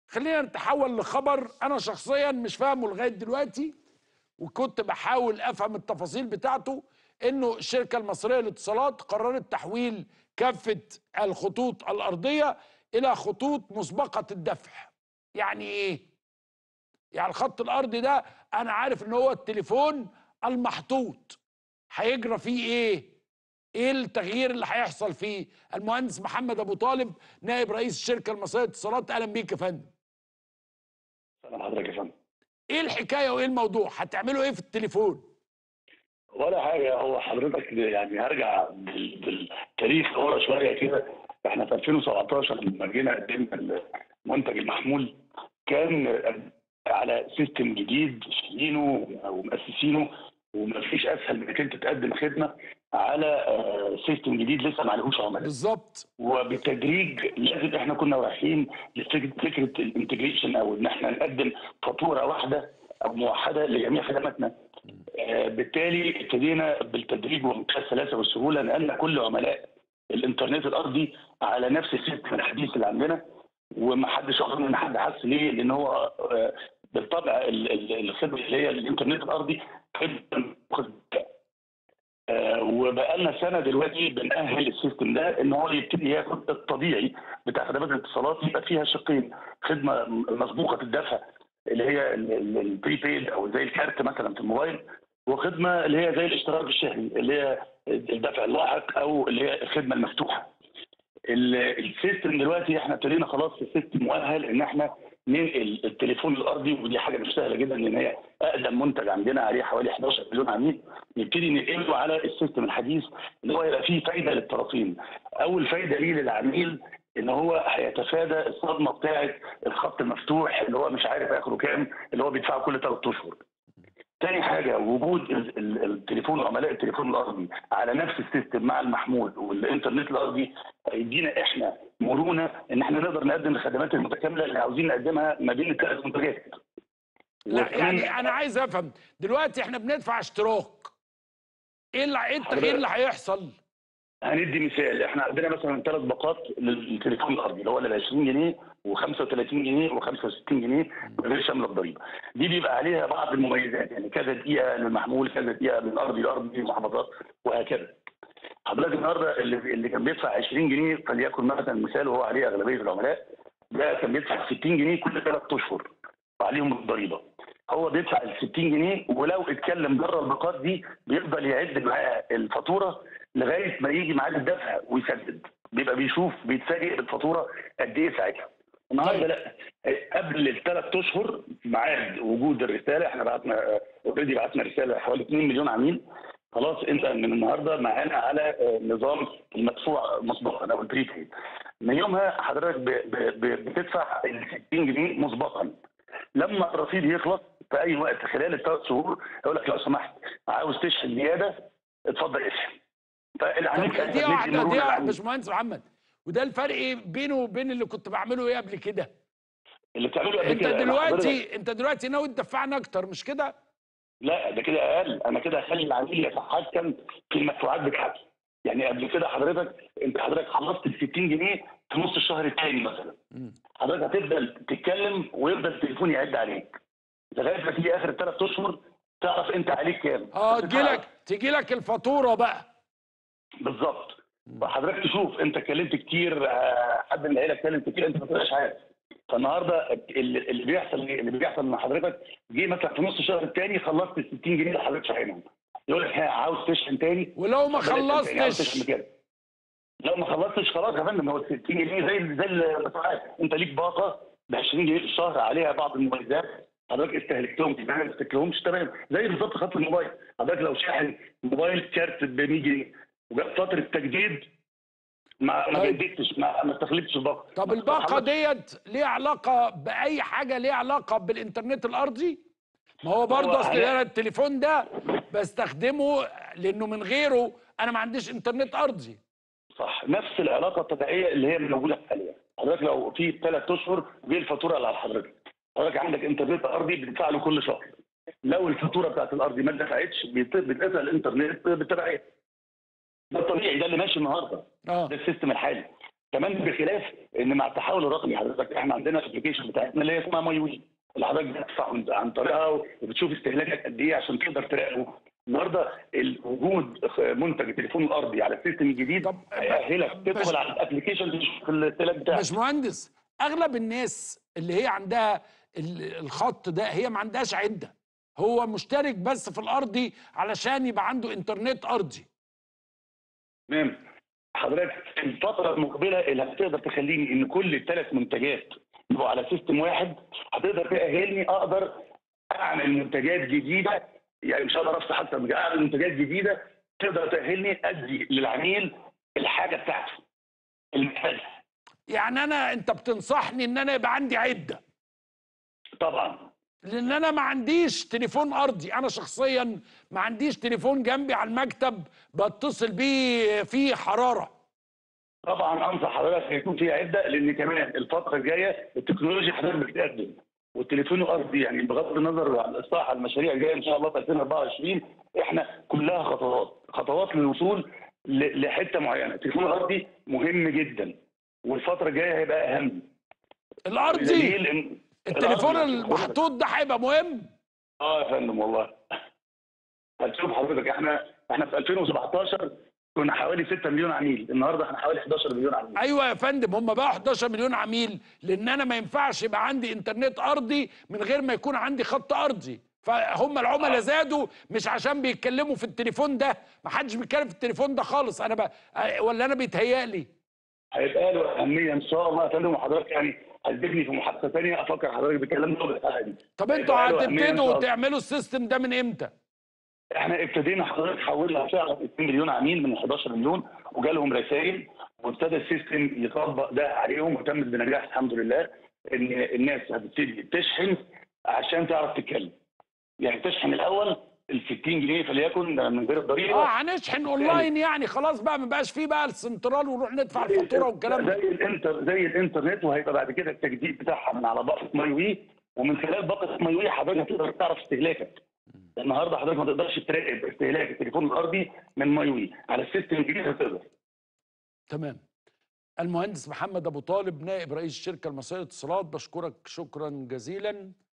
خلينا نتحول لخبر انا شخصيا مش فاهمه لغايه دلوقتي وكنت بحاول افهم التفاصيل بتاعته انه الشركه المصريه للاتصالات قررت تحويل كافه الخطوط الارضيه الى خطوط مسبقه الدفع يعني ايه يعني الخط الارضي ده انا عارف ان هو التليفون المحطوط هيجرى فيه ايه ايه التغيير اللي هيحصل فيه المهندس محمد ابو طالب نائب رئيس الشركه المصريه للاتصالات اهلا بيك يا فندم سلام حضرتك يا فندم ايه الحكايه وايه الموضوع هتعملوا ايه في التليفون ولا حاجه هو حضرتك يعني هرجع بال- بالتاريخ ورا شويه كده احنا في 2017 لما جينا قدمنا المنتج المحمول كان على سيستم جديد شايلينه ومؤسسينه ومفيش اسهل من انك انت تقدم خدمه على آه، سيستم جديد لسه ما عليهوش عملاء بالظبط وبالتدريج لازم احنا كنا رايحين لفكره فكره الانتجريشن او ان احنا نقدم فاتوره واحده او موحده لجميع خدماتنا. آه، بالتالي ابتدينا بالتدريج ومنتهى السلاسه والسهوله نقلنا كل عملاء الانترنت الارضي على نفس السيستم الحديث اللي عندنا ومحدش اظن ان حد حس ليه لان هو آه، بالطبع ال- ال- الخدمه اللي هي الانترنت الارضي خدمه آه، وبقالنا سنه دلوقتي بنأهل السيستم ده ان هو يبتدي ياخد الطبيعي بتاع خدمات الاتصالات يبقى فيها شقين خدمه مسبوقه الدفع اللي هي البريبيد او زي الكارت مثلا في الموبايل وخدمه اللي هي زي الاشتراك الشهري اللي هي الدفع اللاحق او اللي هي الخدمه المفتوحه. ال- السيستم دلوقتي احنا ابتدينا خلاص السيستم مؤهل ان احنا ننقل التليفون الارضي ودي حاجه مش سهله جدا لان هي اقدم منتج عندنا عليه حوالي 11 مليون عميل نبتدي ننقله على السيستم الحديث اللي هو يبقى فيه فايده للطرفين. اول فايده ليه للعميل ان هو هيتفادى الصدمه بتاعه الخط المفتوح اللي هو مش عارف اخره كام اللي هو بيدفعه كل ثلاث اشهر. تاني حاجة وجود ال- ال- التليفون عملاء التليفون الأرضي على نفس السيستم مع المحمول والإنترنت الأرضي هيدينا إحنا مرونة إن إحنا نقدر نقدم الخدمات المتكاملة اللي عاوزين نقدمها ما بين الثلاث منتجات. لا وكمان- يعني انا عايز افهم دلوقتي احنا بندفع اشتراك ايه اللي ايه التغيير حضرتك- اللي هيحصل هندي مثال احنا عندنا مثلا ثلاث باقات للتليفون الارضي اللي هو ال 20 جنيه و35 جنيه و65 جنيه غير شامله الضريبه. دي بيبقى عليها بعض المميزات يعني كذا دقيقه للمحمول كذا دقيقه من ارضي لارضي محافظات وهكذا. حضرتك النهارده اللي, اللي كان بيدفع 20 جنيه فليكن مثلا مثال وهو عليه اغلبيه العملاء ده كان بيدفع 60 جنيه كل ثلاث اشهر وعليهم الضريبه. هو بيدفع ال 60 جنيه ولو اتكلم بره الباقات دي بيفضل يعد معاه الفاتوره لغايه ما يجي ميعاد الدفع ويسدد بيبقى بيشوف بيتفاجئ بالفاتوره قد ايه ساعتها النهارده لا قبل الثلاث اشهر ميعاد وجود الرساله احنا بعتنا اوريدي بعتنا رساله حوالي 2 مليون عميل خلاص انت من النهارده معانا على آه، نظام المدفوع مسبقا او البريبيد من يومها حضرتك ب- ب- ب- بتدفع ال 60 جنيه مسبقا لما الرصيد يخلص في اي وقت خلال الثلاث شهور يقول لك لو سمحت عاوز تشحن زياده اتفضل اشحن فالعميل طب ساعتها دي بندي واحده مرونة دي واحدة للعميل. باشمهندس محمد وده الفرق إيه بينه وبين اللي كنت بعمله ايه قبل كده اللي بتعمله قبل انت كده أنا حضرتك- دلوقتي انت دلوقتي ناوي تدفعنا اكتر مش كده لا ده كده اقل انا كده هخلي العميل يتحكم في المدفوعات بتاعته يعني قبل كده حضرتك انت حضرتك خلصت ال 60 جنيه في نص الشهر الثاني مثلا مم. حضرتك هتفضل تتكلم ويفضل التليفون يعد عليك لغايه ما تيجي اخر الثلاث اشهر تعرف انت عليك كام اه هتدفع تجيلك تجيلك الفاتوره بقى بالظبط وحضرتك تشوف انت اتكلمت كتير آه، حد من العيله اتكلم كتير انت ما تبقاش عارف فالنهارده اللي اللي بيحصل ايه؟ اللي بيحصل ان حضرتك جه مثلا في نص الشهر الثاني خلصت ال 60 جنيه اللي حضرتك شاحنهم يقول لك ها عاوز تشحن تاني ولو ما اتفضل اشحن تاني، عاوز تشحن خلصتش بكام؟ لو ما خلصتش خلاص يا فندم هو ال 60 جنيه زي زي المدفوعات انت ليك باقه ب 20 جنيه في الشهر عليها بعض المميزات حضرتك استهلكتهم تمام ما استهلكتهمش تمام زي بالظبط خط الموبايل حضرتك لو شاحن موبايل كارت ب 100 جنيه وجت فتره تجديد ما ما طيب. جددتش ما ما استخلفتش الباقه طب الباقه ديت ليها علاقه باي حاجه ليها علاقه بالانترنت الارضي ما هو برضه هو اصل حاجة- انا التليفون ده بستخدمه لانه من غيره انا ما عنديش انترنت ارضي صح نفس العلاقه الطبيعيه اللي هي موجوده حاليا حضرتك لو في ثلاث اشهر دي الفاتوره اللي على حضرتك حضرتك عندك انترنت ارضي بتدفع له كل شهر لو الفاتوره بتاعت الارضي ما اتدفعتش بيت- بيتقطع الانترنت بالتبعيه ده الطبيعي ده اللي ماشي النهارده اه ده السيستم الحالي كمان بخلاف ان مع التحول الرقمي حضرتك احنا عندنا الابلكيشن بتاعتنا اللي هي اسمها ماي وي اللي حضرتك بتدفع عن- عن طريقها وبتشوف استهلاكك قد ايه عشان تقدر تراقبه النهارده ال- وجود منتج التليفون الارضي على السيستم الجديد طب هيأهلك تدخل على الابلكيشن تشوف الاستهلاك بتاعك باشمهندس اغلب الناس اللي هي عندها ال- الخط ده هي ما عندهاش عده هو مشترك بس في الارضي علشان يبقى عنده انترنت ارضي تمام حضرتك الفترة المقبلة اللي هتقدر تخليني ان كل الثلاث منتجات يبقوا على سيستم واحد هتقدر تأهلني اقدر اعمل منتجات جديدة يعني مش هقدر افتح اكتر من كده، اعمل منتجات جديدة تقدر تأهلني ادي للعميل الحاجة بتاعته المحتاجها يعني انا انت بتنصحني ان انا يبقى عندي عده طبعا لان انا ما عنديش تليفون ارضي انا شخصيا ما عنديش تليفون جنبي على المكتب بتصل بيه فيه حراره طبعا انصح حضرتك ان يكون فيها عده لان كمان الفتره الجايه التكنولوجيا حضرتك بتتقدم والتليفون الارضي يعني بغض النظر عن الاصلاح على المشاريع الجايه ان شاء الله في 2024 احنا كلها خطوات خطوات للوصول ل- لحته معينه التليفون الارضي مهم جدا والفتره الجايه هيبقى اهم الارضي بدليل إن التليفون الأرضي- المحطوط ده هيبقى مهم اه يا فندم والله هتشوف حضرتك احنا احنا في 2017 كنا حوالي 6 مليون عميل النهارده احنا حوالي 11 مليون عميل ايوه يا فندم هم بقى 11 مليون عميل لان انا ما ينفعش يبقى عندي انترنت ارضي من غير ما يكون عندي خط ارضي فهم العملاء زادوا مش عشان بيتكلموا في التليفون ده ما حدش بيتكلم في التليفون ده خالص انا بقى ولا انا بيتهيألي هيبقى له اهميه ان شاء الله يا فندم وحضرتك يعني هتجيبني في محادثه ثانيه افكر حضرتك بالكلام ده بالحلقه دي طب انتوا هيبقى له أهمية إن شاء هتبتدوا الله. تعملوا السيستم ده من امتى احنا ابتدينا حضرتك حولنا فعلا 2 مليون عميل من 11 مليون وجالهم رسائل وابتدى السيستم يطبق ده عليهم وتمت بنجاح الحمد لله ان الناس هتبتدي تشحن عشان تعرف تتكلم يعني تشحن الاول ال 60 جنيه فليكن من غير الضريبه اه هنشحن اونلاين يعني خلاص بقى ما بقاش فيه بقى السنترال ونروح ندفع الفاتوره والكلام ده زي الانتر زي الانترنت وهيبقى بعد كده التجديد بتاعها من على باقه ماي وي ومن خلال باقه ماي وي حضرتك هتقدر تعرف استهلاكك النهارده حضرتك ما تقدرش تراقب استهلاك التليفون الارضي من ماي وي على السيستم الجديد هتقدر تمام المهندس محمد ابو طالب نائب رئيس الشركه المصريه للاتصالات بشكرك شكرا جزيلا